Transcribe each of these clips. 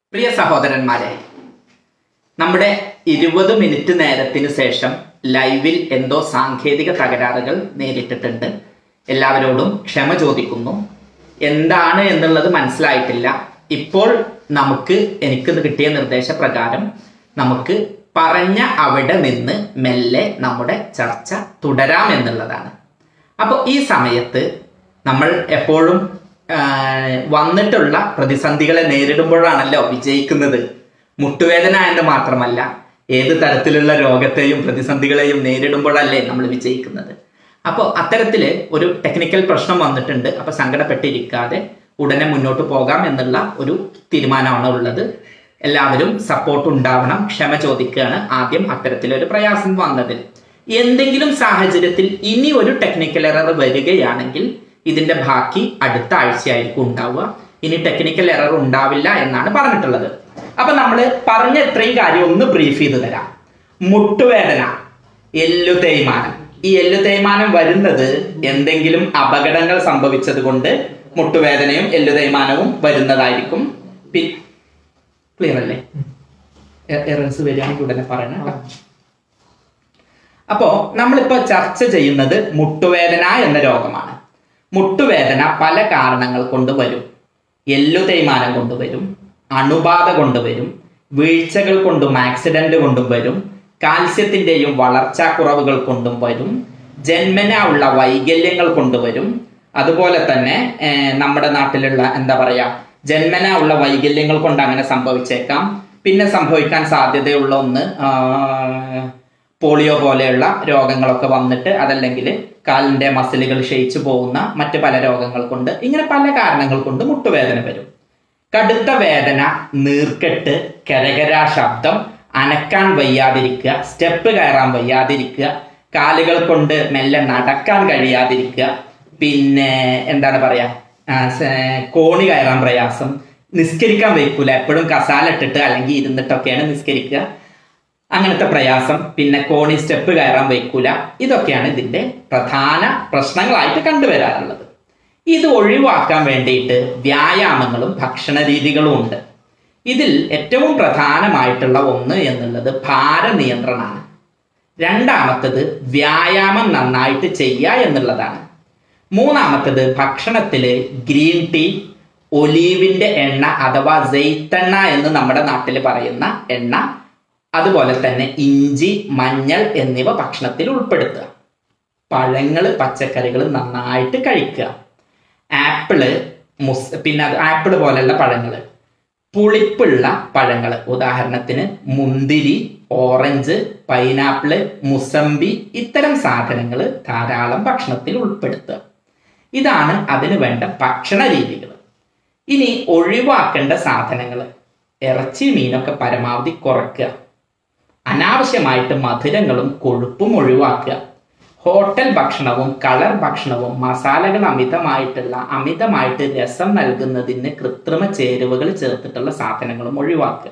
പ്രിയ സഹോദരന്മാരെ നമ്മുടെ ഇരുപത് മിനിറ്റ് നേരത്തിന് ശേഷം ലൈവിൽ എന്തോ സാങ്കേതിക തകരാറുകൾ നേരിട്ടിട്ടുണ്ട് എല്ലാവരോടും ക്ഷമ ചോദിക്കുന്നു എന്താണ് എന്നുള്ളത് മനസ്സിലായിട്ടില്ല ഇപ്പോൾ നമുക്ക് എനിക്ക് കിട്ടിയ നിർദ്ദേശപ്രകാരം നമുക്ക് പറഞ്ഞ അവിടെ നിന്ന് മെല്ലെ നമ്മുടെ ചർച്ച തുടരാം എന്നുള്ളതാണ് അപ്പോൾ ഈ സമയത്ത് നമ്മൾ എപ്പോഴും ആ, വന്നിട്ടുള്ള പ്രതിസന്ധികളെ നേരിടുമ്പോഴാണല്ലോ വിജയിക്കുന്നത് മുട്ടുവേദന എന്ന് മാത്രമല്ല ഏത് തരത്തിലുള്ള രോഗത്തെയും പ്രതിസന്ധികളെയും നേരിടുമ്പോഴല്ലേ നമ്മൾ വിജയിക്കുന്നത് അപ്പോൾ അത്തരത്തില് ഒരു ടെക്നിക്കൽ പ്രശ്നം വന്നിട്ടുണ്ട് അപ്പൊ സങ്കടപ്പെട്ടിരിക്കാതെ ഉടനെ മുന്നോട്ട് പോകാം എന്നുള്ള ഒരു തീരുമാനമാണ് ഉള്ളത് എല്ലാവരും സപ്പോർട്ട് ഉണ്ടാവണം ക്ഷമ ചോദിക്കുകയാണ് ആദ്യം അത്തരത്തിലൊരു പ്രയാസം വന്നതിൽ എന്തെങ്കിലും സാഹചര്യത്തിൽ ഇനി ഒരു ടെക്നിക്കൽ എറർ വരികയാണെങ്കിൽ ഇതിന്റെ ബാക്കി അടുത്ത ആഴ്ചയായിരിക്കും ഉണ്ടാവുക ഇനി ടെക്നിക്കൽ എറർ ഉണ്ടാവില്ല എന്നാണ് പറഞ്ഞിട്ടുള്ളത് അപ്പൊ നമ്മൾ പറഞ്ഞ ഇത്രയും കാര്യം ഒന്ന് ബ്രീഫ് ചെയ്ത് തരാം മുട്ടുവേദന എല്ലു തേയ്മാനം ഈ എല്ലു തേയ്മാനം വരുന്നത് എന്തെങ്കിലും അപകടങ്ങൾ സംഭവിച്ചത് കൊണ്ട് മുട്ടുവേദനയും എല്ലു തേയ്മാനവും വരുന്നതായിരിക്കും പി ക്ലിയർ അല്ലേ എറേഴ്സ് വരികയാണെങ്കിൽ ഉടനെ പറയണം കേട്ടോ. അപ്പോ നമ്മളിപ്പോ ചർച്ച ചെയ്യുന്നത് മുട്ടുവേദന എന്ന രോഗമാണ് മുട്ടുവേദന പല കാരണങ്ങൾ കൊണ്ട് വരും എല്ലു തേയ്മാനം കൊണ്ട് വരും അണുബാധ കൊണ്ട് വരും വീഴ്ചകൾ കൊണ്ടും ആക്സിഡന്റ് കൊണ്ടും വരും കാൽസ്യത്തിന്റെയും വളർച്ചാ കുറവുകൾ കൊണ്ടും വരും ജന്മന ഉള്ള വൈകല്യങ്ങൾ കൊണ്ടുവരും അതുപോലെ തന്നെ ഏർ, നമ്മുടെ നാട്ടിലുള്ള എന്താ പറയാ ജന്മന ഉള്ള വൈകല്യങ്ങൾ കൊണ്ട് അങ്ങനെ സംഭവിച്ചേക്കാം പിന്നെ സംഭവിക്കാൻ സാധ്യതയുള്ള ഒന്ന് ആ, പോളിയോ പോലെയുള്ള രോഗങ്ങളൊക്കെ വന്നിട്ട് അതല്ലെങ്കിൽ കാലിന്റെ മസിലുകൾ ക്ഷയിച്ചു പോകുന്ന മറ്റ് പല രോഗങ്ങൾ കൊണ്ട് ഇങ്ങനെ പല കാരണങ്ങൾ കൊണ്ട് മുട്ടുവേദന വരും കടുത്ത വേദന നീർക്കെട്ട് കരകര ശബ്ദം അനക്കാൻ വയ്യാതിരിക്കുക സ്റ്റെപ്പ് കയറാൻ വയ്യാതിരിക്കുക കാലുകൾ കൊണ്ട് മെല്ലെ നടക്കാൻ കഴിയാതിരിക്കുക പിന്നെ എന്താണ് പറയാ ആ, സ- കോണി കയറാൻ പ്രയാസം നിസ്കരിക്കാൻ വയ്ക്കൂല എപ്പോഴും കസാല ഇട്ടിട്ട് അല്ലെങ്കിൽ ഇരുന്നിട്ടൊക്കെയാണ് നിസ്കരിക്കുക അങ്ങനത്തെ പ്രയാസം പിന്നെ കോണി സ്റ്റെപ്പ് കയറാൻ വയ്ക്കൂല ഇതൊക്കെയാണ് ഇതിന്റെ പ്രധാന പ്രശ്നങ്ങളായിട്ട് കണ്ടുവരാറുള്ളത് ഇത് ഒഴിവാക്കാൻ വേണ്ടിയിട്ട് വ്യായാമങ്ങളും ഭക്ഷണ രീതികളും ഉണ്ട് ഇതിൽ ഏറ്റവും പ്രധാനമായിട്ടുള്ള ഒന്ന് എന്നുള്ളത് ഭാരനിയന്ത്രണമാണ് രണ്ടാമത്തത് വ്യായാമം നന്നായിട്ട് ചെയ്യുക എന്നുള്ളതാണ് മൂന്നാമത്തത് ഭക്ഷണത്തില് ഗ്രീൻ ടീ ഒലീവിന്റെ എണ്ണ അഥവാ ജെയ്ത്തെണ്ണ എന്ന് നമ്മുടെ നാട്ടിൽ പറയുന്ന എണ്ണ അതുപോലെ തന്നെ ഇഞ്ചി മഞ്ഞൾ എന്നിവ ഭക്ഷണത്തിൽ ഉൾപ്പെടുത്തുക പഴങ്ങൾ പച്ചക്കറികൾ നന്നായിട്ട് കഴിക്കുക ആപ്പിള് മുസ് പിന്നെ അത് ആപ്പിള് പോലെയുള്ള പഴങ്ങള് പുളിപ്പുള്ള പഴങ്ങൾ ഉദാഹരണത്തിന് മുന്തിരി ഓറഞ്ച് പൈനാപ്പിള് മുസമ്പി ഇത്തരം സാധനങ്ങൾ ധാരാളം ഭക്ഷണത്തിൽ ഉൾപ്പെടുത്തുക ഇതാണ് അതിന് വേണ്ട ഭക്ഷണ രീതികൾ ഇനി ഒഴിവാക്കേണ്ട സാധനങ്ങൾ ഇറച്ചി മീനൊക്കെ പരമാവധി കുറയ്ക്കുക അനാവശ്യമായിട്ട് മധുരങ്ങളും കൊഴുപ്പും ഒഴിവാക്കുക ഹോട്ടൽ ഭക്ഷണവും കളർ ഭക്ഷണവും മസാലകൾ അമിതമായിട്ടുള്ള അമിതമായിട്ട് രസം നൽകുന്നതിന് കൃത്രിമ ചേരുവകൾ ചേർത്തിട്ടുള്ള സാധനങ്ങളും ഒഴിവാക്കുക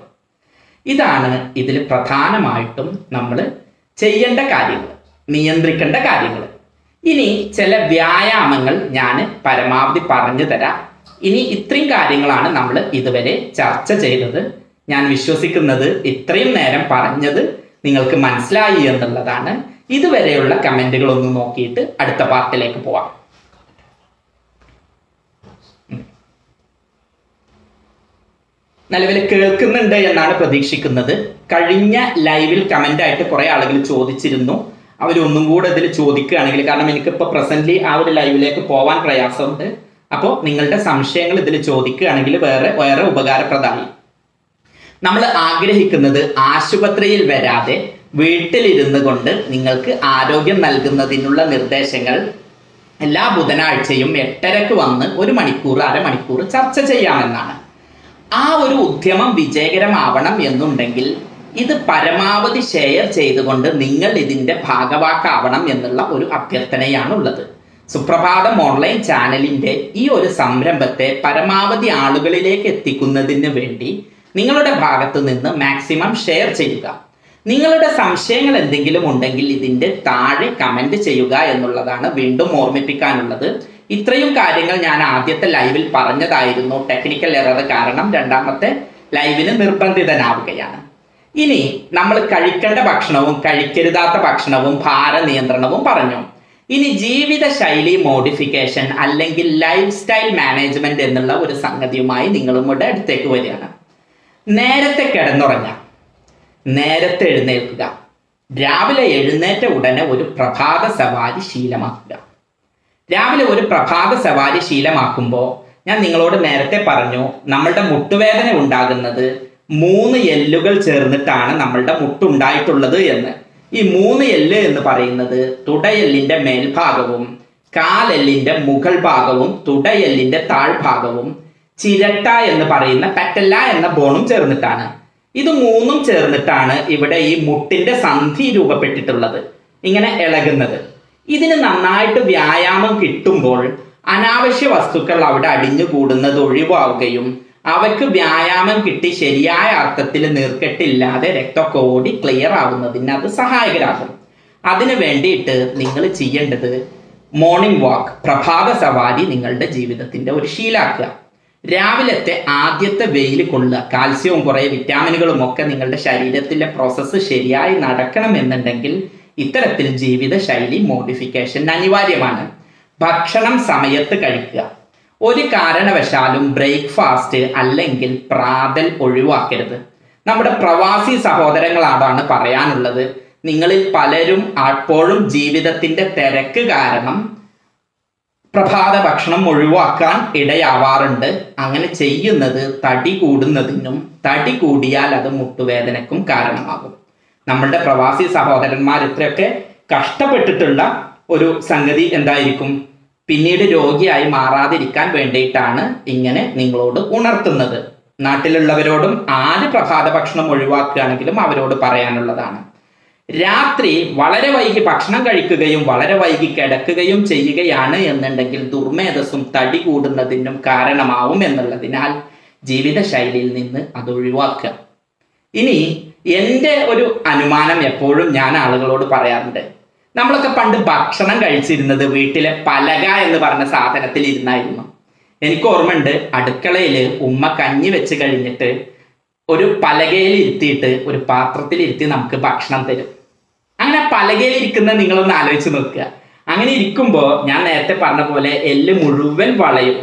ഇതാണ് ഇതിൽ പ്രധാനമായിട്ടും നമ്മൾ ചെയ്യേണ്ട കാര്യങ്ങൾ നിയന്ത്രിക്കേണ്ട കാര്യങ്ങൾ ഇനി ചില വ്യായാമങ്ങൾ ഞാൻ പരമാവധി പറഞ്ഞു തരാം ഇനി ഇത്രയും കാര്യങ്ങളാണ് നമ്മൾ ഇതുവരെ ചർച്ച ചെയ്തത് ഞാൻ വിശ്വസിക്കുന്നത് ഇത്രയും നേരം പറഞ്ഞത് നിങ്ങൾക്ക് മനസ്സിലായി എന്നുള്ളതാണ് ഇതുവരെയുള്ള കമന്റുകൾ ഒന്ന് നോക്കിയിട്ട് അടുത്ത പാർട്ടിലേക്ക് പോവാം നിലവിൽ കേൾക്കുന്നുണ്ട് എന്നാണ് പ്രതീക്ഷിക്കുന്നത് കഴിഞ്ഞ ലൈവിൽ കമന്റ് ആയിട്ട് കുറെ ആളുകൾ ചോദിച്ചിരുന്നു അവരൊന്നും കൂടെ ഇതിൽ ചോദിക്കുകയാണെങ്കിൽ കാരണം എനിക്കിപ്പോൾ പ്രസന്റ്ലി ആ ഒരു ലൈവിലേക്ക് പോവാൻ പ്രയാസമുണ്ട് അപ്പോൾ നിങ്ങളുടെ സംശയങ്ങൾ ഇതിൽ ചോദിക്കുകയാണെങ്കിൽ വേറെ വേറെ ഉപകാരപ്രദമായി നമ്മൾ ആഗ്രഹിക്കുന്നത് ആശുപത്രിയിൽ വരാതെ വീട്ടിലിരുന്ന് കൊണ്ട് നിങ്ങൾക്ക് ആരോഗ്യം നൽകുന്നതിനുള്ള നിർദ്ദേശങ്ങൾ എല്ലാ ബുധനാഴ്ചയും എട്ടരക്ക് വന്ന് ഒരു മണിക്കൂർ അരമണിക്കൂർ ചർച്ച ചെയ്യാമെന്നാണ് ആ ഒരു ഉദ്യമം വിജയകരമാവണം എന്നുണ്ടെങ്കിൽ ഇത് പരമാവധി ഷെയർ ചെയ്തുകൊണ്ട് നിങ്ങൾ ഇതിന്റെ ഭാഗവാക്കാവണം എന്നുള്ള ഒരു അഭ്യർത്ഥനയാണ് ഉള്ളത് സുപ്രഭാതം ഓൺലൈൻ ചാനലിന്റെ ഈ ഒരു സംരംഭത്തെ പരമാവധി ആളുകളിലേക്ക് എത്തിക്കുന്നതിന് വേണ്ടി നിങ്ങളുടെ ഭാഗത്ത് നിന്ന് മാക്സിമം ഷെയർ ചെയ്യുക നിങ്ങളുടെ സംശയങ്ങൾ എന്തെങ്കിലും ഉണ്ടെങ്കിൽ ഇതിന്റെ താഴെ കമന്റ് ചെയ്യുക എന്നുള്ളതാണ് വീണ്ടും ഓർമ്മിപ്പിക്കാനുള്ളത് ഇത്രയും കാര്യങ്ങൾ ഞാൻ ആദ്യത്തെ ലൈവിൽ പറഞ്ഞതായിരുന്നു ടെക്നിക്കൽ എറർ കാരണം രണ്ടാമത്തെ ലൈവിന് നിർബന്ധിതനാവുകയാണ് ഇനി നമ്മൾ കഴിക്കേണ്ട ഭക്ഷണവും കഴിക്കരുതാത്ത ഭക്ഷണവും ഭാര നിയന്ത്രണവും പറഞ്ഞു ഇനി ജീവിത ശൈലി മോഡിഫിക്കേഷൻ അല്ലെങ്കിൽ ലൈഫ് സ്റ്റൈൽ മാനേജ്മെന്റ് എന്നുള്ള ഒരു സംഗതിയുമായി നിങ്ങളും ഇവിടെ അടുത്തേക്ക് വരികയാണ് നേരത്തെ കിടന്നുറങ്ങാം നേരത്തെ എഴുന്നേൽക്കുക രാവിലെ എഴുന്നേറ്റ ഉടനെ ഒരു പ്രഭാത സവാരി ശീലമാക്കുക രാവിലെ ഒരു പ്രഭാത സവാരി ശീലമാക്കുമ്പോൾ ഞാൻ നിങ്ങളോട് നേരത്തെ പറഞ്ഞു നമ്മളുടെ മുട്ടുവേദന ഉണ്ടാകുന്നത് മൂന്ന് എല്ലുകൾ ചേർന്നിട്ടാണ് നമ്മളുടെ മുട്ടുണ്ടായിട്ടുള്ളത് എന്ന് ഈ മൂന്ന് എല്ല് എന്ന് പറയുന്നത് തുടയെല്ലിന്റെ മേൽഭാഗവും കാലെല്ലിന്റെ മുകൾ ഭാഗവും തുടയെല്ലിന്റെ താഴ്ഭാഗവും ചിരട്ട എന്ന് പറയുന്ന പെറ്റല്ല എന്ന ബോണും ചേർന്നിട്ടാണ് ഇത് മൂന്നും ചേർന്നിട്ടാണ് ഇവിടെ ഈ മുട്ടിന്റെ സന്ധി രൂപപ്പെട്ടിട്ടുള്ളത് ഇങ്ങനെ ഇളകുന്നത് ഇതിന് നന്നായിട്ട് വ്യായാമം കിട്ടുമ്പോൾ അനാവശ്യ വസ്തുക്കൾ അവിടെ അടിഞ്ഞുകൂടുന്നത് ഒഴിവാവുകയും അവയ്ക്ക് വ്യായാമം കിട്ടി ശരിയായ അർത്ഥത്തിൽ നീർക്കെട്ടില്ലാതെ രക്തമൊക്കെ ഓടി ക്ലിയർ ആവുന്നതിന് അത് സഹായകരാകും അതിനു വേണ്ടിയിട്ട് നിങ്ങൾ ചെയ്യേണ്ടത് മോർണിംഗ് വാക്ക് പ്രഭാത സവാരി നിങ്ങളുടെ ജീവിതത്തിന്റെ ഒരു ശീലാക്കുക രാവിലത്തെ ആദ്യത്തെ വെയിൽ കൊള്ളുക കാൽസ്യവും കുറേ വിറ്റാമിനുകളും ഒക്കെ നിങ്ങളുടെ ശരീരത്തിലെ പ്രോസസ്സ് ശരിയായി നടക്കണം എന്നുണ്ടെങ്കിൽ ഇത്തരത്തിൽ ജീവിത ശൈലി മോഡിഫിക്കേഷൻ അനിവാര്യമാണ് ഭക്ഷണം സമയത്ത് കഴിക്കുക ഒരു കാരണവശാലും ബ്രേക്ക്ഫാസ്റ്റ് അല്ലെങ്കിൽ പ്രാതൽ ഒഴിവാക്കരുത് നമ്മുടെ പ്രവാസി സഹോദരങ്ങളാണ് പറയാനുള്ളത് നിങ്ങളിൽ പലരും അപ്പോഴും ജീവിതത്തിന്റെ തിരക്ക് കാരണം പ്രഭാത ഭക്ഷണം ഒഴിവാക്കാൻ ഇടയാവാറുണ്ട് അങ്ങനെ ചെയ്യുന്നത് തടി കൂടുന്നതിനും തടി കൂടിയാൽ അത് മുട്ടുവേദനക്കും കാരണമാകും നമ്മളുടെ പ്രവാസി സഹോദരന്മാർ ഇത്രയൊക്കെ കഷ്ടപ്പെട്ടിട്ടുള്ള ഒരു സംഗതി എന്തായിരിക്കും പിന്നീട് രോഗിയായി മാറാതിരിക്കാൻ വേണ്ടിയിട്ടാണ് ഇങ്ങനെ നിങ്ങളോട് ഉണർത്തുന്നത് നാട്ടിലുള്ളവരോടും ആര് പ്രഭാത ഭക്ഷണം ഒഴിവാക്കുകയാണെങ്കിലും അവരോട് പറയാനുള്ളതാണ് രാത്രി വളരെ വൈകി ഭക്ഷണം കഴിക്കുകയും വളരെ വൈകി കിടക്കുകയും ചെയ്യുകയാണ് എന്നുണ്ടെങ്കിൽ ദുർമേധസ്സും തടി കൂടുന്നതിനും കാരണമാവും എന്നുള്ളതിനാൽ ജീവിതശൈലിയിൽ നിന്ന് അത് ഒഴിവാക്കുക ഇനി എൻ്റെ ഒരു അനുമാനം എപ്പോഴും ഞാൻ ആളുകളോട് പറയാറുണ്ട് നമ്മളൊക്കെ പണ്ട് ഭക്ഷണം കഴിച്ചിരുന്നത് വീട്ടിലെ പലക എന്ന് പറഞ്ഞ സാധനത്തിൽ ഇരുന്നായിരുന്നു എനിക്ക് ഓർമ്മയുണ്ട് അടുക്കളയിൽ ഉമ്മ കഞ്ഞി വെച്ച് കഴിഞ്ഞിട്ട് ഒരു പലകയിൽ ഇരുത്തിയിട്ട് ഒരു പാത്രത്തിൽ ഇരുത്തി നമുക്ക് ഭക്ഷണം തരും അങ്ങനെ പലകയിൽ ഇരിക്കുന്ന നിങ്ങളൊന്ന് ആലോചിച്ച് നോക്കുക അങ്ങനെ ഇരിക്കുമ്പോൾ ഞാൻ നേരത്തെ പറഞ്ഞ പോലെ എല്ല് മുഴുവൻ വളയും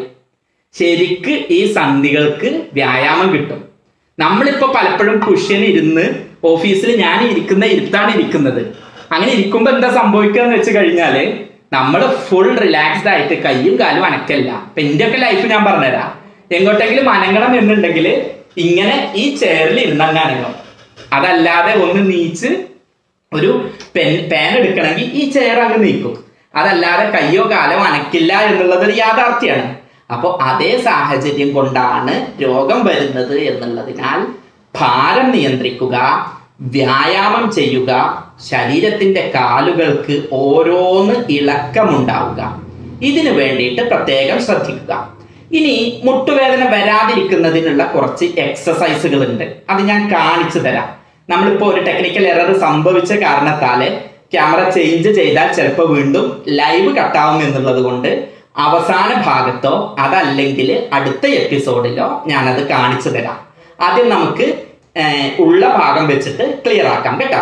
ശരിക്ക് ഈ സന്ധികൾക്ക് വ്യായാമം കിട്ടും നമ്മളിപ്പോ പലപ്പോഴും കുഷ്യൻ ഇരുന്ന് ഓഫീസിൽ ഞാൻ ഇരിക്കുന്ന ഇരുത്താണ് ഇരിക്കുന്നത് അങ്ങനെ ഇരിക്കുമ്പോൾ എന്താ സംഭവിക്കുക എന്ന് വെച്ച് കഴിഞ്ഞാല് നമ്മൾ ഫുൾ റിലാക്സ്ഡ് ആയിട്ട് കയ്യും കാലും അനക്കല്ല ഇപ്പൊ എന്റെ ഒക്കെ ലൈഫ് ഞാൻ പറഞ്ഞുതരാം എങ്ങോട്ടെങ്കിലും അനങ്ങണം എന്നുണ്ടെങ്കിൽ ഇങ്ങനെ ഈ ചെയറിൽ ഇരുന്നങ്ങ് അനങ്ങും അതല്ലാതെ ഒന്ന് നീച്ച് ഒരു പെൻ പാൻ എടുക്കണമെങ്കിൽ ഈ ചെയർ അങ്ങ് നീക്കും അതല്ലാതെ കയ്യോ കാലോ അനക്കില്ല എന്നുള്ളത് ഒരു യാഥാർത്ഥ്യമാണ് അപ്പോൾ അതേ സാഹചര്യം കൊണ്ടാണ് രോഗം വരുന്നത് എന്നുള്ളതിനാൽ ഭാരം നിയന്ത്രിക്കുക വ്യായാമം ചെയ്യുക ശരീരത്തിന്റെ കാലുകൾക്ക് ഓരോന്ന് ഇളക്കമുണ്ടാവുക ഇതിനു വേണ്ടിയിട്ട് പ്രത്യേകം ശ്രദ്ധിക്കുക ഇനി മുട്ടുവേദന വരാതിരിക്കുന്നതിനുള്ള കുറച്ച് എക്സസൈസുകൾ ഉണ്ട് അത് ഞാൻ കാണിച്ചു തരാം നമ്മളിപ്പോ ഒരു ടെക്നിക്കൽ എറർ സംഭവിച്ച കാരണത്താല് ക്യാമറ ചേഞ്ച് ചെയ്താൽ ചിലപ്പോൾ വീണ്ടും ലൈവ് കട്ടാവും എന്നുള്ളത് കൊണ്ട് അവസാന ഭാഗത്തോ അതല്ലെങ്കിൽ അടുത്ത എപ്പിസോഡിലോ ഞാനത് കാണിച്ചു തരാം ആദ്യം നമുക്ക് ഏർ, ഉള്ള ഭാഗം വെച്ചിട്ട് ക്ലിയർ ആക്കാം കേട്ടോ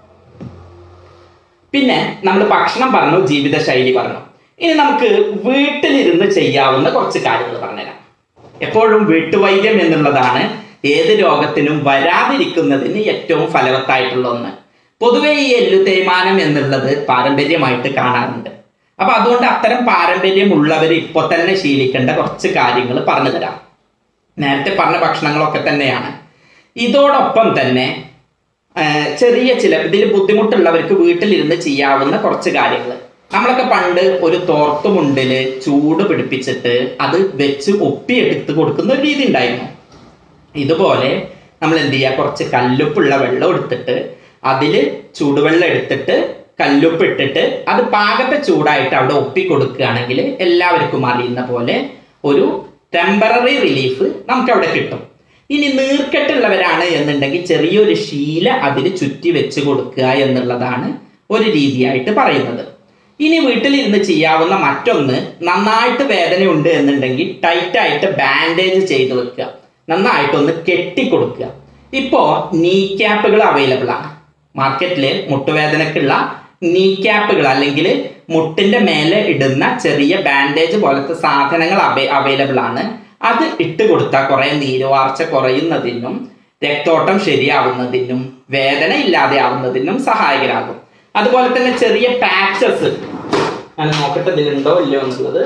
പിന്നെ നമ്മൾ ഭക്ഷണം പറഞ്ഞു ജീവിതശൈലി പറഞ്ഞു ഇനി നമുക്ക് വീട്ടിലിരുന്ന് ചെയ്യാവുന്ന കുറച്ച് കാര്യങ്ങൾ പറഞ്ഞുതരാം എപ്പോഴും വീട്ടുവൈദ്യം എന്നുള്ളതാണ് ഏത് രോഗത്തിനും വരാതിരിക്കുന്നതിന് ഏറ്റവും ഫലവത്തായിട്ടുള്ള ഒന്ന് പൊതുവെ ഈ എല്ലു തേയ്മാനം എന്നുള്ളത് പാരമ്പര്യമായിട്ട് കാണാറുണ്ട് അപ്പൊ അതുകൊണ്ട് അത്തരം പാരമ്പര്യം ഉള്ളവർ ഇപ്പൊ തന്നെ ശീലിക്കേണ്ട കുറച്ച് കാര്യങ്ങൾ പറഞ്ഞു തരാം നേരത്തെ പറഞ്ഞ ഭക്ഷണങ്ങളൊക്കെ തന്നെയാണ് ഇതോടൊപ്പം തന്നെ ആ, ചെറിയ ചില ഇതിൽ ബുദ്ധിമുട്ടുള്ളവർക്ക് വീട്ടിലിരുന്ന് ചെയ്യാവുന്ന കുറച്ച് കാര്യങ്ങൾ നമ്മളൊക്കെ പണ്ട് ഒരു തോർത്തുമുണ്ടില് ചൂട് പിടിപ്പിച്ചിട്ട് അത് വെച്ച് ഒപ്പിയെടുത്ത് കൊടുക്കുന്ന ഒരു രീതി ഉണ്ടായിരുന്നു ഇതുപോലെ നമ്മൾ എന്ത് ചെയ്യുക കുറച്ച് കല്ലുപ്പുള്ള വെള്ളം എടുത്തിട്ട് അതിൽ ചൂടുവെള്ളം എടുത്തിട്ട് കല്ലുപ്പ് ഇട്ടിട്ട് അത് പാകത്തെ ചൂടായിട്ട് അവിടെ ഒപ്പി കൊടുക്കുകയാണെങ്കിൽ എല്ലാവർക്കും അറിയുന്ന പോലെ ഒരു ടെമ്പററി റിലീഫ് നമുക്ക് അവിടെ കിട്ടും ഇനി നീർക്കെട്ടുള്ളവരാണ് എന്നുണ്ടെങ്കിൽ ചെറിയൊരു ശീല അതിന് ചുറ്റി വെച്ച് കൊടുക്കുക എന്നുള്ളതാണ് ഒരു രീതിയായിട്ട് പറയുന്നത് ഇനി വീട്ടിലിരുന്ന് ചെയ്യാവുന്ന മറ്റൊന്ന് നന്നായിട്ട് വേദനയുണ്ട് എന്നുണ്ടെങ്കിൽ ടൈറ്റ് ആയിട്ട് ബാൻഡേജ് ചെയ്ത് വെക്കുക നന്നായിട്ടൊന്ന് കെട്ടിക്കൊടുക്കുക ഇപ്പോ നീ ക്യാപ്പുകൾ അവൈലബിൾ ആണ് മാർക്കറ്റിൽ മുട്ടുവേദനക്കുള്ള നീ ക്യാപ്പുകൾ അല്ലെങ്കിൽ മുട്ടിന്റെ മേലെ ഇടുന്ന ചെറിയ ബാൻഡേജ് പോലത്തെ സാധനങ്ങൾ അവൈലബിൾ ആണ് അത് ഇട്ട് കൊടുത്താൽ കുറെ നീരുവാർച്ച കുറയുന്നതിനും രക്തോട്ടം ശരിയാവുന്നതിനും വേദന ഇല്ലാതെ ആവുന്നതിനും സഹായകരാകും അതുപോലെ തന്നെ ചെറിയ പാച്ചസ് ഞാൻ നോക്കട്ടെ ഇതിലുണ്ടോ ഇല്ലയോ എന്നുള്ളത്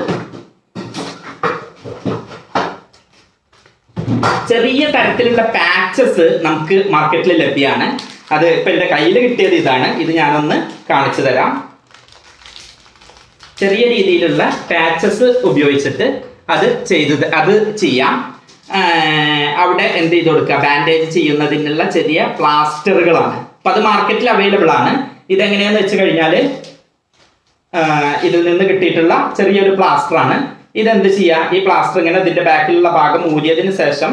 ചെറിയ തരത്തിലുള്ള പാച്ചസ് നമുക്ക് മാർക്കറ്റിൽ ലഭ്യമാണ് അത് ഇപ്പൊ എന്റെ കയ്യിൽ കിട്ടിയത് ഇതാണ് ഇത് ഞാനൊന്ന് കാണിച്ചു തരാം ചെറിയ രീതിയിലുള്ള പാച്ചസ് ഉപയോഗിച്ചിട്ട് അത് ചെയ്ത് അത് ചെയ്യാം ആഹ് അവിടെ എന്ത് ചെയ്ത് കൊടുക്കുക ബാൻഡേജ് ചെയ്യുന്നതിനുള്ള ചെറിയ പ്ലാസ്റ്ററുകളാണ് അപ്പൊ അത് മാർക്കറ്റിൽ അവൈലബിൾ ആണ് ഇതെങ്ങനെയാന്ന് വെച്ച് കഴിഞ്ഞാല് ആഹ് ഇതിൽ നിന്ന് കിട്ടിയിട്ടുള്ള ചെറിയൊരു പ്ലാസ്റ്റർ ആണ് ഇതെന്ത് ചെയ്യാ ഈ പ്ലാസ്റ്റർ ഇങ്ങനെ ഇതിന്റെ ബാക്കിലുള്ള ഭാഗം ഊരിയതിന് ശേഷം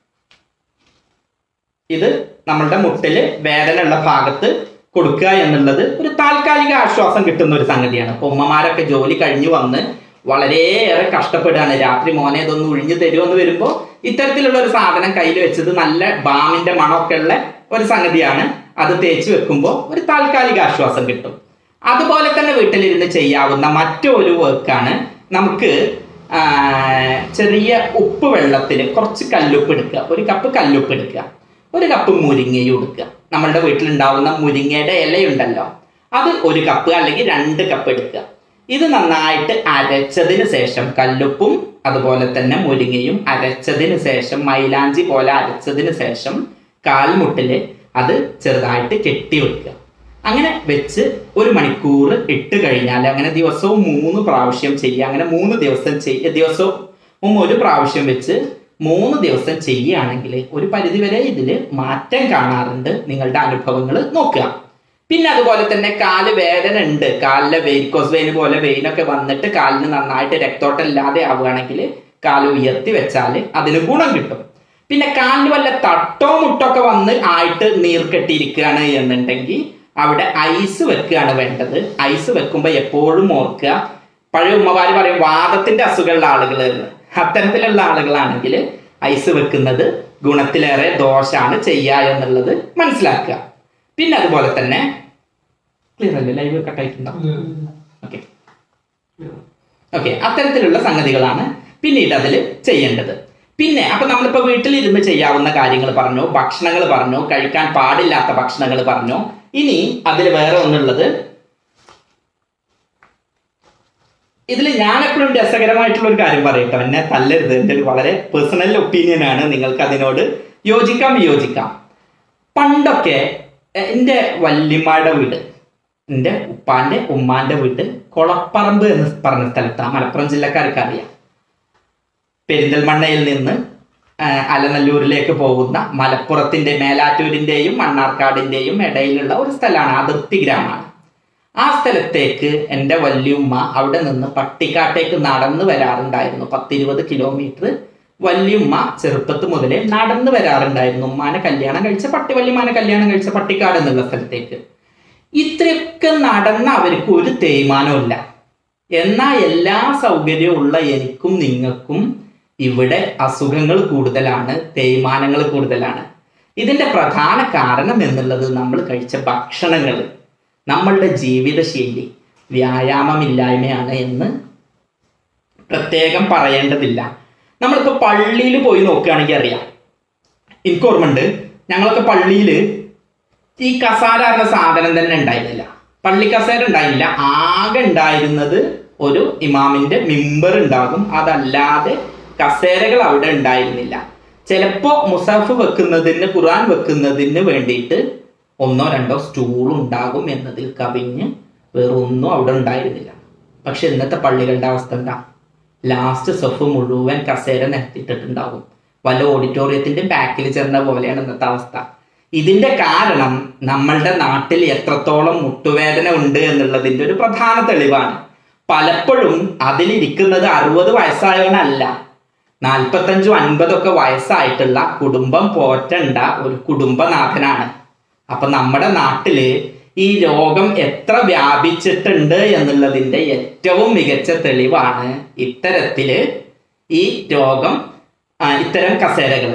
ഇത് നമ്മളുടെ മുട്ടില് വേദന ഉള്ള ഭാഗത്ത് കൊടുക്കുക എന്നുള്ളത് ഒരു താൽക്കാലിക ആശ്വാസം കിട്ടുന്ന ഒരു സംഗതിയാണ് ഇപ്പൊ ഉമ്മമാരൊക്കെ ജോലി കഴിഞ്ഞു വന്ന് വളരെയേറെ കഷ്ടപ്പെടുകയാണ് രാത്രി മോനെ ഇതൊന്ന് ഒഴിഞ്ഞു തരുമെന്ന് വരുമ്പോ ഇത്തരത്തിലുള്ള ഒരു സാധനം കയ്യിൽ വെച്ചത് നല്ല ബാമിന്റെ മണമൊക്കെ ഉള്ള ഒരു സംഗതിയാണ് അത് തേച്ച് വെക്കുമ്പോൾ ഒരു താൽക്കാലിക ആശ്വാസം കിട്ടും അതുപോലെ തന്നെ വീട്ടിലിരുന്ന് ചെയ്യാവുന്ന മറ്റൊരു വർക്കാണ് നമുക്ക് ആ, ചെറിയ ഉപ്പ് വെള്ളത്തിൽ കുറച്ച് കല്ലുപ്പ് എടുക്കുക ഒരു കപ്പ് കല്ലുപ്പ് എടുക്കുക ഒരു കപ്പ് മുരിങ്ങയും എടുക്കുക നമ്മളുടെ വീട്ടിലുണ്ടാവുന്ന മുരിങ്ങയുടെ ഇലയുണ്ടല്ലോ അത് ഒരു കപ്പ് അല്ലെങ്കിൽ രണ്ട് കപ്പ് എടുക്കുക ഇത് നന്നായിട്ട് അരച്ചതിന് ശേഷം കല്ലുപ്പും അതുപോലെ തന്നെ മുരിങ്ങയും അരച്ചതിന് ശേഷം മൈലാഞ്ചി പോലെ അരച്ചതിന് ശേഷം കാൽമുട്ടില് അത് ചെറുതായിട്ട് കെട്ടി വെക്കുക അങ്ങനെ വെച്ച് ഒരു മണിക്കൂർ ഇട്ട് കഴിഞ്ഞാൽ അങ്ങനെ ദിവസവും മൂന്ന് പ്രാവശ്യം ചെയ്യുക അങ്ങനെ മൂന്ന് ദിവസം ചെയ്യ ദിവസവും ഒരു പ്രാവശ്യം വെച്ച് മൂന്ന് ദിവസം ചെയ്യുകയാണെങ്കിൽ ഒരു പരിധിവരെ ഇതിൽ മാറ്റം കാണാറുണ്ട് നിങ്ങളുടെ അനുഭവങ്ങൾ നോക്കുക പിന്നെ അതുപോലെ തന്നെ കാല് വേദന ഉണ്ട് കാലിലെ വെയിക്കോസ് വെയിൻ പോലെ വെയിനൊക്കെ വന്നിട്ട് കാലിന് നന്നായിട്ട് രക്തോട്ടം ഇല്ലാതെ ആവുകയാണെങ്കിൽ കാല് ഉയർത്തി വെച്ചാൽ അതിന് ഗുണം കിട്ടും പിന്നെ കാലിന് വല്ല തട്ടോ മുട്ടൊക്കെ വന്ന് ആയിട്ട് നീർ കെട്ടിയിരിക്കുകയാണ് എന്നുണ്ടെങ്കിൽ അവിടെ ഐസ് വെക്കുകയാണ് വേണ്ടത് ഐസ് വെക്കുമ്പോൾ എപ്പോഴും ഓർക്കുക പഴയ ഉമ്മമാര് പറയും വാദത്തിന്റെ അസുഖമുള്ള ആളുകൾ എന്ന് അത്തരത്തിലുള്ള ആളുകളാണെങ്കിൽ ഐസ് വെക്കുന്നത് ഗുണത്തിലേറെ ദോഷാണ് ചെയ്യുക എന്നുള്ളത് മനസ്സിലാക്കുക പിന്നെ അതുപോലെ തന്നെ ക്ലിയർ അല്ലേ ലൈവ് കട്ടായിട്ടുണ്ടോ ഓക്കെ ഓക്കെ അത്തരത്തിലുള്ള സംഗതികളാണ് പിന്നീട് അതിൽ ചെയ്യേണ്ടത് പിന്നെ അപ്പൊ നമ്മളിപ്പോ വീട്ടിലിരുന്ന് ചെയ്യാവുന്ന കാര്യങ്ങൾ പറഞ്ഞു ഭക്ഷണങ്ങൾ പറഞ്ഞു കഴിക്കാൻ പാടില്ലാത്ത ഭക്ഷണങ്ങൾ പറഞ്ഞു ഇനി അതിൽ വേറെ ഒന്നുള്ളത് ഇതിൽ ഞാൻ എപ്പോഴും രസകരമായിട്ടുള്ള ഒരു കാര്യം പറയട്ടോ എന്നെ തല്ലരുത് എൻ്റെ ഒരു വളരെ പേഴ്സണൽ ഒപ്പീനിയൻ ആണ് നിങ്ങൾക്ക് അതിനോട് യോജിക്കാം വിയോജിക്കാം പണ്ടൊക്കെ എ- എൻ്റെ വല്യമ്മയുടെ വീട് എൻ്റെ ഉപ്പാന്റെ ഉമ്മാന്റെ വീട് കൊളപ്പറമ്പ് എന്ന് പറഞ്ഞ സ്ഥലത്താണ് മലപ്പുറം ജില്ലക്കാർക്ക് അറിയാം പെരിന്തൽമണ്ണയിൽ നിന്ന് ആ, അലനല്ലൂരിലേക്ക് പോകുന്ന മലപ്പുറത്തിന്റെ മേലാറ്റൂരിന്റെയും മണ്ണാർക്കാടിന്റെയും ഇടയിലുള്ള ഒരു സ്ഥലമാണ് അതിർത്തി ഗ്രാമമാണ് ആ സ്ഥലത്തേക്ക് എൻ്റെ വല്യുമ്മ അവിടെ നിന്ന് പട്ടിക്കാട്ടേക്ക് നടന്നു വരാറുണ്ടായിരുന്നു പത്തിരുപത് കിലോമീറ്റർ വല്യുമ്മ ചെറുപ്പത്ത് മുതലേ നടന്നു വരാറുണ്ടായിരുന്നു ഉമ്മാനെ കല്യാണം കഴിച്ച പട്ടി വല്യമ്മാനെ കല്യാണം കഴിച്ച പട്ടിക്കാട് എന്നുള്ള സ്ഥലത്തേക്ക് ഇത്രയൊക്കെ നടന്ന അവർക്ക് ഒരു തേയ്മാനമില്ല എന്നാൽ എല്ലാ സൗകര്യവും ഉള്ള എനിക്കും നിങ്ങൾക്കും ഇവിടെ അസുഖങ്ങൾ കൂടുതലാണ് തേയ്മാനങ്ങൾ കൂടുതലാണ് ഇതിന്റെ പ്രധാന കാരണം എന്നുള്ളത് നമ്മൾ കഴിച്ച ഭക്ഷണങ്ങൾ നമ്മളുടെ ജീവിതശൈലി വ്യായാമമില്ലായ്മയാണ് എന്ന് പ്രത്യേകം പറയേണ്ടതില്ല നമ്മളിപ്പോൾ പള്ളിയിൽ പോയി നോക്കുകയാണെങ്കിൽ അറിയാം എനിക്ക് ഓർമ്മയുണ്ട് ഞങ്ങളൊക്കെ പള്ളിയിൽ ഈ കസാര എന്ന സാധനം തന്നെ ഉണ്ടായിരുന്നില്ല പള്ളി കസേര ഉണ്ടായില്ല ആകെ ഉണ്ടായിരുന്നത് ഒരു ഇമാമിന്റെ മിമ്പർ ഉണ്ടാകും അതല്ലാതെ കസേരകൾ അവിടെ ഉണ്ടായിരുന്നില്ല ചിലപ്പോ മുസാഫ് വെക്കുന്നതിന് ഖുർആൻ വെക്കുന്നതിന് വേണ്ടിയിട്ട് ഒന്നോ രണ്ടോ സ്റ്റൂൾ ഉണ്ടാകും എന്നതിൽ കവിഞ്ഞ് വേറൊന്നും അവിടെ ഉണ്ടായിരുന്നില്ല പക്ഷെ ഇന്നത്തെ പള്ളികളുടെ അവസ്ഥ എന്താ ലാസ്റ്റ് സഫ് മുഴുവൻ കസേര നിരത്തിയിട്ടിട്ടുണ്ടാകും വല്ല ഓഡിറ്റോറിയത്തിന്റെ ബാക്കിൽ ചെന്ന പോലെയാണ് ഇന്നത്തെ അവസ്ഥ ഇതിന്റെ കാരണം നമ്മളുടെ നാട്ടിൽ എത്രത്തോളം മുട്ടുവേദന ഉണ്ട് എന്നുള്ളതിന്റെ ഒരു പ്രധാന തെളിവാണ് പലപ്പോഴും അതിലിരിക്കുന്നത് അറുപത് വയസ്സായവനല്ല നാൽപ്പത്തഞ്ചും അൻപതൊക്കെ വയസ്സായിട്ടുള്ള കുടുംബം പോറ്റണ്ട ഒരു കുടുംബനാഥനാണ് അപ്പൊ നമ്മുടെ നാട്ടില് ഈ രോഗം എത്ര വ്യാപിച്ചിട്ടുണ്ട് എന്നുള്ളതിന്റെ ഏറ്റവും മികച്ച തെളിവാണ് ഇത്തരത്തില് ഈ രോഗം ആ, ഇത്തരം കസേരകൾ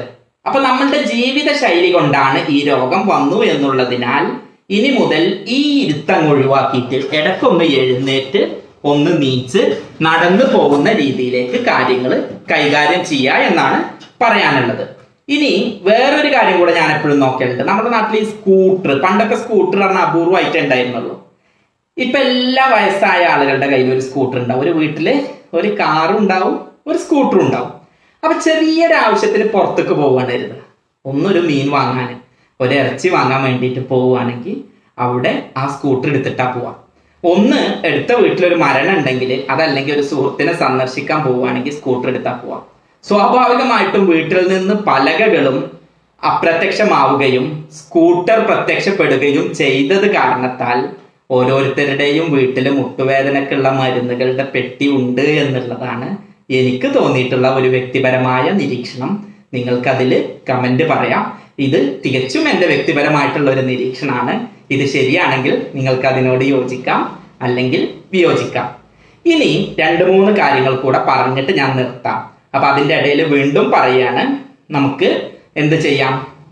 അപ്പൊ നമ്മളുടെ ജീവിത ശൈലി കൊണ്ടാണ് ഈ രോഗം വന്നു എന്നുള്ളതിനാൽ ഇനി മുതൽ ഈ ഇരുത്തം ഒഴിവാക്കിയിട്ട് ഇടയ്ക്കൊന്ന് എഴുന്നേറ്റ് ഒന്ന് നീച്ച് നടന്നു പോകുന്ന രീതിയിലേക്ക് കാര്യങ്ങൾ കൈകാര്യം ചെയ്യുക എന്നാണ് പറയാനുള്ളത് ഇനി വേറൊരു കാര്യം കൂടെ ഞാൻ എപ്പോഴും നോക്കലുണ്ട് നമ്മുടെ നാട്ടിൽ ഈ സ്കൂട്ടർ പണ്ടൊക്കെ സ്കൂട്ടർ പറഞ്ഞാൽ അപൂർവമായിട്ടേ ഉണ്ടായിരുന്നുള്ളൂ ഇപ്പൊ എല്ലാ വയസ്സായ ആളുകളുടെ കയ്യിൽ ഒരു സ്കൂട്ടർ ഉണ്ടാവും ഒരു വീട്ടില് ഒരു കാറും ഉണ്ടാവും ഒരു സ്കൂട്ടറും ഉണ്ടാവും അപ്പൊ ചെറിയൊരു ആവശ്യത്തിന് പുറത്തേക്ക് പോവുകയാണിരുന്നത് ഒന്നൊരു മീൻ വാങ്ങാൻ ഒരു ഇറച്ചി വാങ്ങാൻ വേണ്ടിയിട്ട് പോവുകയാണെങ്കിൽ അവിടെ ആ സ്കൂട്ടർ എടുത്തിട്ടാ പോവാ ഒന്ന് എടുത്ത വീട്ടിലൊരു മരണം ഉണ്ടെങ്കിൽ അതല്ലെങ്കിൽ ഒരു സുഹൃത്തിനെ സന്ദർശിക്കാൻ പോവുകയാണെങ്കിൽ സ്കൂട്ടർ എടുത്താ പോവാം സ്വാഭാവികമായിട്ടും വീട്ടിൽ നിന്ന് പലകകളും അപ്രത്യക്ഷമാവുകയും സ്കൂട്ടർ പ്രത്യക്ഷപ്പെടുകയും ചെയ്തത് കാരണത്താൽ ഓരോരുത്തരുടെയും വീട്ടിൽ മുട്ടുവേദനക്കുള്ള മരുന്നുകളുടെ പെട്ടി ഉണ്ട് എന്നുള്ളതാണ് എനിക്ക് തോന്നിയിട്ടുള്ള ഒരു വ്യക്തിപരമായ നിരീക്ഷണം നിങ്ങൾക്കതിൽ കമന്റ് പറയാം ഇത് തികച്ചും എൻ്റെ വ്യക്തിപരമായിട്ടുള്ള ഒരു നിരീക്ഷണമാണ് ഇത് ശരിയാണെങ്കിൽ നിങ്ങൾക്ക് അതിനോട് യോജിക്കാം അല്ലെങ്കിൽ വിയോജിക്കാം ഇനി രണ്ട് മൂന്ന് കാര്യങ്ങൾ കൂടെ പറഞ്ഞിട്ട് ഞാൻ നിർത്താം അപ്പൊ അതിന്റെ ഇടയിൽ വീണ്ടും പറയാണ് നമുക്ക് എന്ത് ചെയ്യാം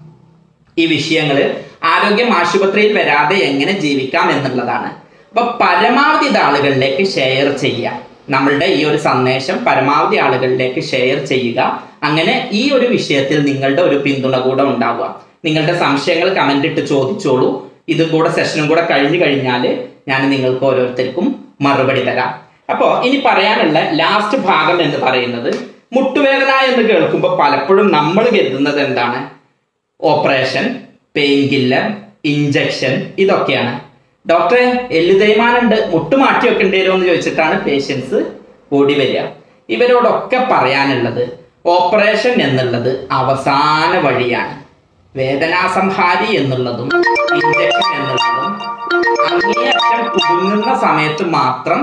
ഈ വിഷയങ്ങൾ ആരോഗ്യം ആശുപത്രിയിൽ വരാതെ എങ്ങനെ ജീവിക്കാം എന്നുള്ളതാണ് അപ്പൊ പരമാവധി ഇത് ആളുകളിലേക്ക് ഷെയർ ചെയ്യാം നമ്മളുടെ ഈ ഒരു സന്ദേശം പരമാവധി ആളുകളിലേക്ക് ഷെയർ ചെയ്യുക അങ്ങനെ ഈ ഒരു വിഷയത്തിൽ നിങ്ങളുടെ ഒരു പിന്തുണ കൂടെ ഉണ്ടാവുക നിങ്ങളുടെ സംശയങ്ങൾ കമന്റ് ഇട്ട് ചോദിച്ചോളൂ ഇതും കൂടെ സെഷനും കൂടെ കഴിഞ്ഞു കഴിഞ്ഞാൽ ഞാൻ നിങ്ങൾക്ക് ഓരോരുത്തർക്കും മറുപടി തരാം അപ്പോൾ ഇനി പറയാനുള്ള ലാസ്റ്റ് ഭാഗം എന്ന് പറയുന്നത് മുട്ടുവേദന എന്ന് കേൾക്കുമ്പോൾ പലപ്പോഴും നമ്മൾ കരുതുന്നത് എന്താണ് ഓപ്പറേഷൻ പെയിൻ കില്ലർ ഇഞ്ചക്ഷൻ ഇതൊക്കെയാണ് ഡോക്ടറെ എല്ല് തേയ്മാനുണ്ട് മുട്ട് മാറ്റി വെക്കേണ്ടി വരുമോ എന്ന് ചോദിച്ചിട്ടാണ് പേഷ്യൻസ് ഓടി വരിക ഇവരോടൊക്കെ പറയാനുള്ളത് ഓപ്പറേഷൻ എന്നുള്ളത് അവസാന വഴിയാണ് വേദനാസംഹാരി എന്നുള്ളതും ഇഞ്ചക്ഷൻ എന്നുള്ളതും അങ്ങേയറ്റം കുടുങ്ങുന്ന സമയത്ത് മാത്രം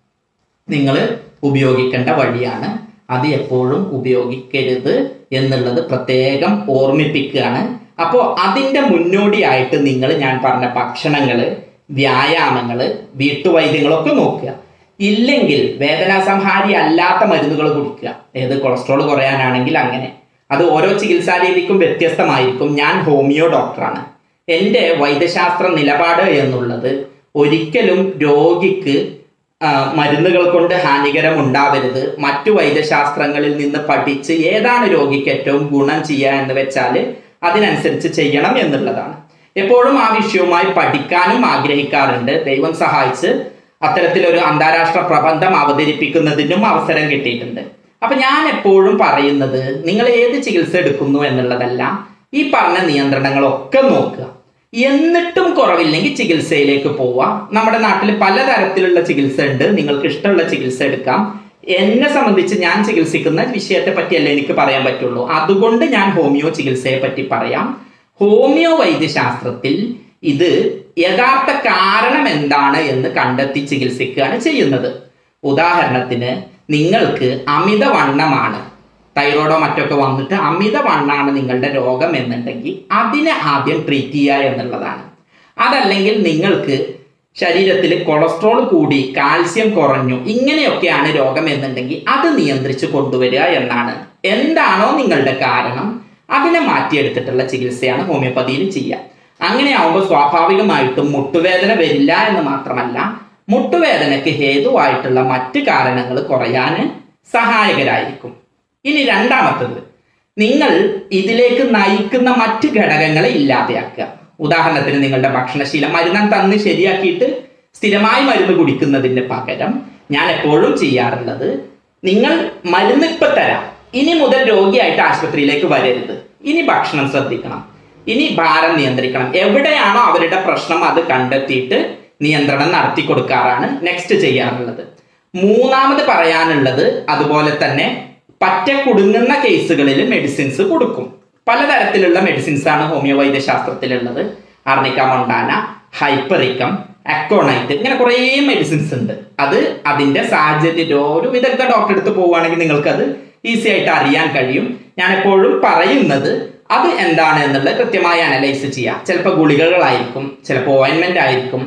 നിങ്ങൾ ഉപയോഗിക്കേണ്ട വഴിയാണ് അത് എപ്പോഴും ഉപയോഗിക്കരുത് എന്നുള്ളത് പ്രത്യേകം ഓർമ്മിപ്പിക്കുകയാണ് അപ്പോൾ അതിൻ്റെ മുന്നോടിയായിട്ട് നിങ്ങൾ ഞാൻ പറഞ്ഞ ഭക്ഷണങ്ങള് വ്യായാമങ്ങള് വീട്ടുവൈദ്യങ്ങളൊക്കെ നോക്കുക ഇല്ലെങ്കിൽ വേദനാസംഹാരി അല്ലാത്ത മരുന്നുകൾ കുടിക്കുക ഏത് കൊളസ്ട്രോൾ കുറയാനാണെങ്കിൽ അങ്ങനെ അത് ഓരോ ചികിത്സാ രീതിക്കും വ്യത്യസ്തമായിരിക്കും ഞാൻ ഹോമിയോ ഡോക്ടറാണ് എൻ്റെ വൈദ്യശാസ്ത്ര നിലപാട് എന്നുള്ളത് ഒരിക്കലും രോഗിക്ക് ആ, മരുന്നുകൾ കൊണ്ട് ഹാനികരം ഉണ്ടാവരുത് മറ്റു വൈദ്യശാസ്ത്രങ്ങളിൽ നിന്ന് പഠിച്ച് ഏതാണ് രോഗിക്ക് ഏറ്റവും ഗുണം ചെയ്യുക എന്ന് വെച്ചാൽ അതിനനുസരിച്ച് ചെയ്യണം എന്നുള്ളതാണ് എപ്പോഴും ആ വിഷയവുമായി പഠിക്കാനും ആഗ്രഹിക്കാറുണ്ട് ദൈവം സഹായിച്ച് അത്തരത്തിലൊരു അന്താരാഷ്ട്ര പ്രബന്ധം അവതരിപ്പിക്കുന്നതിനും അവസരം കിട്ടിയിട്ടുണ്ട് അപ്പൊ ഞാൻ എപ്പോഴും പറയുന്നത് നിങ്ങൾ ഏത് ചികിത്സ എടുക്കുന്നു എന്നുള്ളതല്ല ഈ പറഞ്ഞ നിയന്ത്രണങ്ങളൊക്കെ നോക്കുക എന്നിട്ടും കുറവില്ലെങ്കിൽ ചികിത്സയിലേക്ക് പോവുക നമ്മുടെ നാട്ടിൽ പലതരത്തിലുള്ള ചികിത്സ ഉണ്ട് നിങ്ങൾക്ക് ഇഷ്ടമുള്ള ചികിത്സ എടുക്കാം എന്നെ സംബന്ധിച്ച് ഞാൻ ചികിത്സിക്കുന്ന വിഷയത്തെ പറ്റിയല്ല എനിക്ക് പറയാൻ പറ്റുള്ളൂ അതുകൊണ്ട് ഞാൻ ഹോമിയോ ചികിത്സയെ പറ്റി പറയാം ഹോമിയോ വൈദ്യശാസ്ത്രത്തിൽ ഇത് യഥാർത്ഥ കാരണം എന്താണ് എന്ന് കണ്ടെത്തി ചികിത്സിക്കുകയാണ് ചെയ്യുന്നത് ഉദാഹരണത്തിന് നിങ്ങൾക്ക് അമിതവണ്ണമാണ് തൈറോയിഡോ മറ്റൊക്കെ വന്നിട്ട് അമിതവണ്ണാണ് നിങ്ങളുടെ രോഗം എന്നുണ്ടെങ്കിൽ അതിനെ ആദ്യം ട്രീറ്റ് ചെയ്യുക എന്നുള്ളതാണ് അതല്ലെങ്കിൽ നിങ്ങൾക്ക് ശരീരത്തിൽ കൊളസ്ട്രോൾ കൂടി കാൽസ്യം കുറഞ്ഞു ഇങ്ങനെയൊക്കെയാണ് രോഗം എന്നുണ്ടെങ്കിൽ അത് നിയന്ത്രിച്ച് കൊണ്ടുവരിക എന്നാണ് എന്താണോ നിങ്ങളുടെ കാരണം അതിനെ മാറ്റിയെടുത്തിട്ടുള്ള ചികിത്സയാണ് ഹോമിയോപ്പതിയിൽ ചെയ്യുക അങ്ങനെയാവുമ്പോൾ സ്വാഭാവികമായിട്ടും മുട്ടുവേദന വരില്ല എന്ന് മാത്രമല്ല മുട്ടുവേദനയ്ക്ക് ഹേതുവായിട്ടുള്ള മറ്റ് കാരണങ്ങൾ കുറയാൻ സഹായകരായിരിക്കും ഇനി രണ്ടാമത്തത് നിങ്ങൾ ഇതിലേക്ക് നയിക്കുന്ന മറ്റ് ഘടകങ്ങളെ ഇല്ലാതെയാക്കുക ഉദാഹരണത്തിന് നിങ്ങളുടെ ഭക്ഷണശീലം മരുന്ന് തന്ന് ശരിയാക്കിയിട്ട് സ്ഥിരമായി മരുന്ന് കുടിക്കുന്നതിന് പകരം ഞാൻ എപ്പോഴും ചെയ്യാറുള്ളത് നിങ്ങൾ മരുന്ന് ഇപ്പൊ തരാം ഇനി മുതൽ രോഗിയായിട്ട് ആശുപത്രിയിലേക്ക് വരരുത് ഇനി ഭക്ഷണം ശ്രദ്ധിക്കണം ഇനി ഭാരം നിയന്ത്രിക്കണം എവിടെയാണോ അവരുടെ പ്രശ്നം അത് കണ്ടെത്തിയിട്ട് നിയന്ത്രണം നടത്തി കൊടുക്കാറാണ് നെക്സ്റ്റ് ചെയ്യാറുള്ളത് മൂന്നാമത് പറയാനുള്ളത് അതുപോലെ തന്നെ പറ്റ കുടുങ്ങുന്ന കേസുകളിൽ മെഡിസിൻസ് കൊടുക്കും പലതരത്തിലുള്ള മെഡിസിൻസ് ആണ് ഹോമിയോ വൈദ്യശാസ്ത്രത്തിലുള്ളത് അർണിക്ക മൊണ്ടാന ഹൈപ്പറിക്കം അക്കോണൈറ്റ് ഇങ്ങനെ കുറേ മെഡിസിൻസ് ഉണ്ട് അത് അതിന്റെ സാഹചര്യം ഒരു വിദഗ്ധ ഡോക്ടറെ അടുത്ത് പോവുകയാണെങ്കിൽ നിങ്ങൾക്ക് അത് ഈസി ആയിട്ട് അറിയാൻ കഴിയും ഞാൻ എപ്പോഴും പറയുന്നത് അത് എന്താണ് എന്നുള്ളത് കൃത്യമായി അനലൈസ് ചെയ്യാം ചിലപ്പോൾ ഗുളികകളായിരിക്കും ചിലപ്പോൾ ഓയിൻമെന്റ് ആയിരിക്കും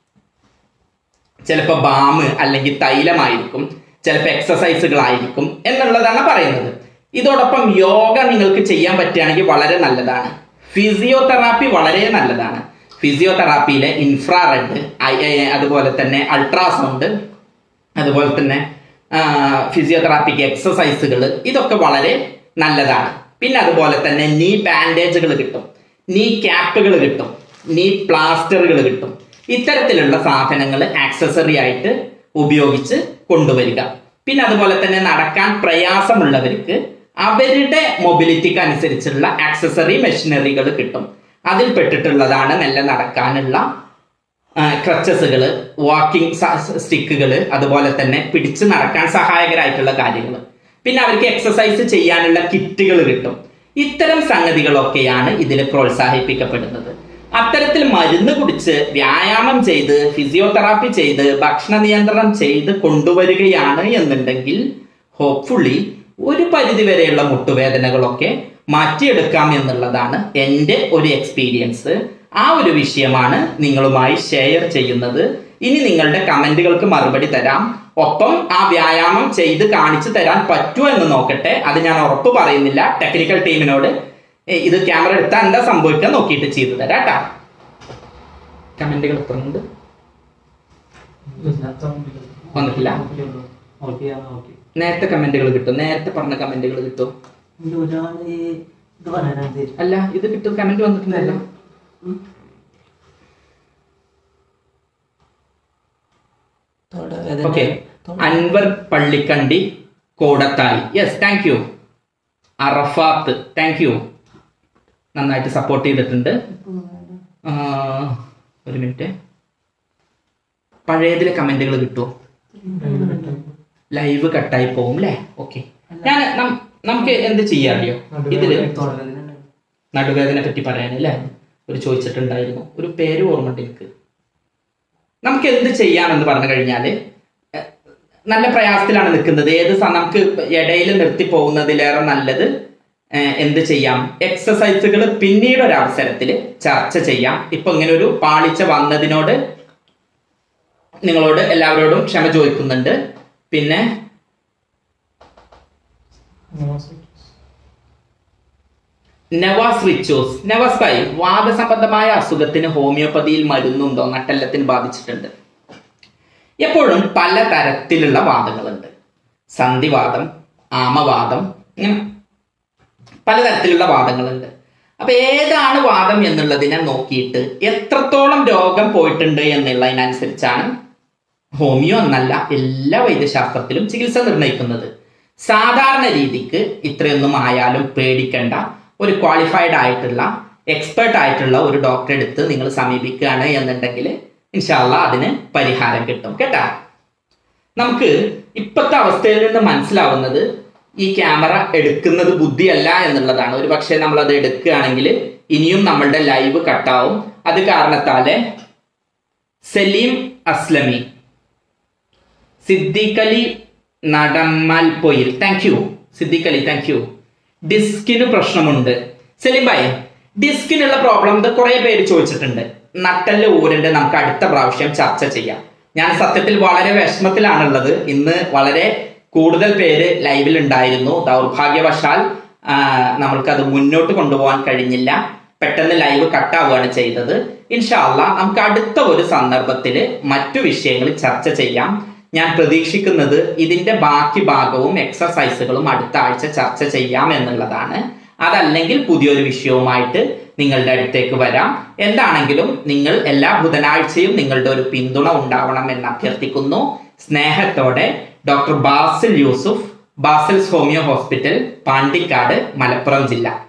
ചിലപ്പോൾ ബാം അല്ലെങ്കിൽ തൈലമായിരിക്കും ചിലപ്പോൾ എക്സസൈസുകളായിരിക്കും എന്നുള്ളതാണ് പറയുന്നത് ഇതോടൊപ്പം യോഗ നിങ്ങൾക്ക് ചെയ്യാൻ പറ്റുകയാണെങ്കിൽ വളരെ നല്ലതാണ് ഫിസിയോതെറാപ്പി വളരെ നല്ലതാണ് ഫിസിയോതെറാപ്പിയിലെ ഇൻഫ്രാറെഡ് അതുപോലെ തന്നെ അൾട്രാസൗണ്ട് അതുപോലെ തന്നെ ഫിസിയോതെറാപ്പിക്ക് എക്സസൈസുകൾ ഇതൊക്കെ വളരെ നല്ലതാണ് പിന്നെ അതുപോലെ തന്നെ നീ ബാൻഡേജുകൾ കിട്ടും നീ ക്യാപ്പുകൾ കിട്ടും നീ പ്ലാസ്റ്ററുകൾ കിട്ടും ഇത്തരത്തിലുള്ള സാധനങ്ങൾ ആക്സസറി ആയിട്ട് ഉപയോഗിച്ച് കൊണ്ടുവരിക പിന്നെ അതുപോലെ തന്നെ നടക്കാൻ പ്രയാസമുള്ളവർക്ക് അവരുടെ മൊബിലിറ്റിക്ക് അനുസരിച്ചുള്ള ആക്സസറി മെഷീനറികൾ കിട്ടും അതിൽ പെട്ടിട്ടുള്ളതാണ് മെല്ലെ നടക്കാനുള്ള ക്രച്ചസുകൾ വാക്കിംഗ് സ്റ്റിക്കുകൾ അതുപോലെ തന്നെ പിടിച്ച് നടക്കാൻ സഹായകരായിട്ടുള്ള കാര്യങ്ങൾ പിന്നെ അവർക്ക് എക്സസൈസ് ചെയ്യാനുള്ള കിറ്റുകൾ കിട്ടും ഇത്തരം സംഗതികളൊക്കെയാണ് ഇതിൽ പ്രോത്സാഹിപ്പിക്കപ്പെടുന്നത് അത്തരത്തിൽ മരുന്ന് കുടിച്ച് വ്യായാമം ചെയ്ത് ഫിസിയോതെറാപ്പി ചെയ്ത് ഭക്ഷണ നിയന്ത്രണം ചെയ്ത് കൊണ്ടുവരികയാണ് എന്നുണ്ടെങ്കിൽ ഹോപ്പ്ഫുള്ളി ഒരു പരിധി വരെയുള്ള മുട്ടുവേദനകളൊക്കെ മാറ്റിയെടുക്കാം എന്നുള്ളതാണ് എൻ്റെ ഒരു എക്സ്പീരിയൻസ് ആ ഒരു വിഷയമാണ് നിങ്ങളുമായി ഷെയർ ചെയ്യുന്നത് ഇനി നിങ്ങളുടെ കമന്റുകൾക്ക് മറുപടി തരാം ഒപ്പം ആ വ്യായാമം ചെയ്ത് കാണിച്ചു തരാൻ പറ്റുമോ എന്ന് നോക്കട്ടെ അത് ഞാൻ ഉറപ്പ് പറയുന്നില്ല ടെക്നിക്കൽ ടീമിനോട് ഏ, ഇത് ക്യാമറ എടുത്താൽ എന്താ സംഭവിക്കുക നോക്കിയിട്ട് ചെയ്തു തരാം കേട്ടാ കമന്റുകൾ എത്ര ഉണ്ട് വന്നിട്ടില്ല നേരത്തെ കമന്റുകൾ കിട്ടും നേരത്തെ പറഞ്ഞ കമന്റുകൾ കിട്ടും അല്ല ഇത് കിട്ടും കമന്റ് വന്നിട്ടുണ്ടല്ലോ okay Anwar Pallikkandi Koodathayi yes thank you Arafath thank you നന്നായിട്ട് സപ്പോർട്ട് ചെയ്തിട്ടുണ്ട് ആ, ഒരു മിനിറ്റ് പഴയതിലെ കമന്റുകൾ കിട്ടുമോ ലൈവ് കട്ടായി പോകും അല്ലേ ഓക്കെ ഞാൻ നം- നമുക്ക് എന്ത് ചെയ്യാറിയോ ഇതില് നടുവേദന പറ്റി പറയാനല്ലേ ഒരു ചോദിച്ചിട്ടുണ്ടായിരുന്നു ഒരു പേര് ഓർമ്മയുണ്ട് എനിക്ക് നമുക്ക് എന്ത് ചെയ്യാമെന്ന് പറഞ്ഞു കഴിഞ്ഞാല് എഹ്, നല്ല പ്രയാസത്തിലാണ് നിൽക്കുന്നത് ഏത് സ- നമുക്ക് ഇടയിൽ നിർത്തി പോകുന്നതിലേറെ നല്ലത് ഏഹ്, എന്ത് ചെയ്യാം എക്സസൈസുകൾ പിന്നീട് ഒരു അവസരത്തിൽ ചർച്ച ചെയ്യാം ഇപ്പൊ ഇങ്ങനെ ഒരു പാളിച്ച വന്നതിനോട് നിങ്ങളോട് എല്ലാവരോടും ക്ഷമ ചോദിക്കുന്നുണ്ട് പിന്നെ നവാസ് റിച്ചോസ് നവാസ് ഭായി വാദസംബന്ധമായ അസുഖത്തിന് ഹോമിയോപ്പതിയിൽ മരുന്നുണ്ടോ നട്ടെല്ലത്തിന് ബാധിച്ചിട്ടുണ്ട് എപ്പോഴും പല തരത്തിലുള്ള വാദങ്ങളുണ്ട് സന്ധിവാദം ആമവാദം ഇങ്ങനെ പലതരത്തിലുള്ള വാദങ്ങളുണ്ട് അപ്പൊ ഏതാണ് വാദം എന്നുള്ളതിനെ നോക്കിയിട്ട് എത്രത്തോളം രോഗം പോയിട്ടുണ്ട് എന്നുള്ളതിനനുസരിച്ചാണ് ഹോമിയോ എന്നല്ല എല്ലാ വൈദ്യശാസ്ത്രത്തിലും ചികിത്സ നിർണ്ണയിക്കുന്നത് സാധാരണ രീതിക്ക് ഇത്രയൊന്നും ആയാലും പേടിക്കേണ്ട ഒരു ക്വാളിഫൈഡ് ആയിട്ടുള്ള എക്സ്പേർട്ട് ആയിട്ടുള്ള ഒരു ഡോക്ടറെ എടുത്ത് നിങ്ങൾ സമീപിക്കുകയാണ് എന്നുണ്ടെങ്കിൽ ഇൻഷാല്ല അതിന് പരിഹാരം കിട്ടും കേട്ടാ നമുക്ക് ഇപ്പോഴത്തെ അവസ്ഥയിൽ നിന്ന് മനസ്സിലാവുന്നത് ഈ ക്യാമറ എടുക്കുന്നത് ബുദ്ധിയല്ല എന്നുള്ളതാണ് ഒരു പക്ഷേ നമ്മൾ അത് എടുക്കുകയാണെങ്കിൽ ഇനിയും നമ്മളുടെ ലൈവ് കട്ടാവും അത് കാരണത്താല് Saleem Aslami Siddique Ali Nadammal Poyil thank you Siddique Ali thank you ഡിസ്കിന് പ്രശ്നമുണ്ട് സലീം ഭായ് ഡിസ്കിനുള്ള പ്രോബ്ലം ഇത് കുറെ പേര് ചോദിച്ചിട്ടുണ്ട് നട്ടല് ഊരന്റെ നമുക്ക് അടുത്ത പ്രാവശ്യം ചർച്ച ചെയ്യാം ഞാൻ സത്യത്തിൽ വളരെ വിഷമത്തിലാണുള്ളത് ഇന്ന് വളരെ കൂടുതൽ പേര് ലൈവിൽ ഉണ്ടായിരുന്നു ദൗർഭാഗ്യവശാൽ ആ, നമ്മൾക്കത് മുന്നോട്ട് കൊണ്ടുപോകാൻ കഴിഞ്ഞില്ല പെട്ടെന്ന് ലൈവ് കട്ടാവുകയാണ് ചെയ്തത് ഇൻഷാല്ല നമുക്ക് അടുത്ത ഒരു സന്ദർഭത്തിൽ മറ്റു വിഷയങ്ങൾ ചർച്ച ചെയ്യാം ഞാൻ പ്രതീക്ഷിക്കുന്നത് ഇതിന്റെ ബാക്കി ഭാഗവും എക്സസൈസുകളും അടുത്ത ആഴ്ച ചർച്ച ചെയ്യാം എന്നുള്ളതാണ് അതല്ലെങ്കിൽ പുതിയൊരു വിഷയവുമായിട്ട് നിങ്ങളുടെ അടുത്തേക്ക് വരാം എന്താണെങ്കിലും നിങ്ങൾ എല്ലാ ബുധനാഴ്ചയും നിങ്ങളുടെ ഒരു പിന്തുണ ഉണ്ടാവണം എന്ന് അഭ്യർത്ഥിക്കുന്നു സ്നേഹത്തോടെ doctor Basil Yusuf Basil's homeo hospital Pandikkad Malappuram ജില്ല